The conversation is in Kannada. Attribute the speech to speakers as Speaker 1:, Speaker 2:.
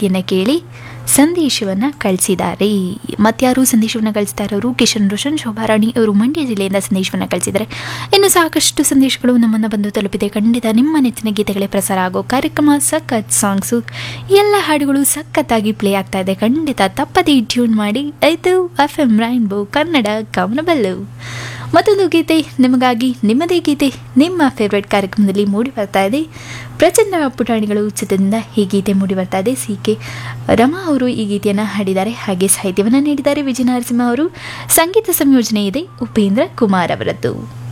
Speaker 1: ಗೀತೆಯನ್ನು ಕೇಳಿ ಸಂದೇಶವನ್ನು ಕಳಿಸಿದ್ದಾರೆ ಮತ್ಯಾರು ಸಂದೇಶವನ್ನು ಕಳಿಸ್ತಾ ಇರೋರು ಕಿಶನ್ ರೋಷನ್ ಶೋಭಾರಾಣಿ ಅವರು ಮಂಡ್ಯ ಜಿಲ್ಲೆಯಿಂದ ಸಂದೇಶವನ್ನು ಕಳಿಸಿದ್ದಾರೆ ಇನ್ನು ಸಾಕಷ್ಟು ಸಂದೇಶಗಳು ನಮ್ಮನ್ನು ಬಂದು ತಲುಪಿದೆ ಖಂಡಿತ ನಿಮ್ಮ ನೆಚ್ಚಿನ ಗೀತೆಗಳೇ ಪ್ರಸಾರ ಆಗೋ ಕಾರ್ಯಕ್ರಮ ಸಖತ್ ಸಾಂಗ್ಸು ಎಲ್ಲ ಹಾಡುಗಳು ಸಖತ್ತಾಗಿ ಪ್ಲೇ ಆಗ್ತಾ ಇದೆ ಖಂಡಿತ ತಪ್ಪದೇ ಟ್ಯೂನ್ ಮಾಡಿ ಆಯಿತು ಎಫ್ ಎಂ ರೈನ್ಬೋ ಕನ್ನಡ ಕವನಬಲ್ಲು ಮತ್ತೊಂದು ಗೀತೆ ನಿಮಗಾಗಿ ನಿಮ್ಮದೇ ಗೀತೆ ನಿಮ್ಮ ಫೇವ್ರೆಟ್ ಕಾರ್ಯಕ್ರಮದಲ್ಲಿ ಮೂಡಿ ಬರ್ತಾ ಇದೆ ಪ್ರಚಂಡ ಪುಟಾಣಿಗಳು ಚಿತ್ರದಿಂದ ಈ ಗೀತೆ ಮೂಡಿ ಬರ್ತಾ ಇದೆ ಸಿ ಕೆ ರಮಾ ಅವರು ಈ ಗೀತೆಯನ್ನು ಹಾಡಿದ್ದಾರೆ ಹಾಗೆ ಸಾಹಿತ್ಯವನ್ನು ನೀಡಿದ್ದಾರೆ ವಿಜಯ ನರಸಿಂಹ ಅವರು ಸಂಗೀತ ಸಂಯೋಜನೆ ಇದೆ ಉಪೇಂದ್ರ ಕುಮಾರ್ ಅವರದ್ದು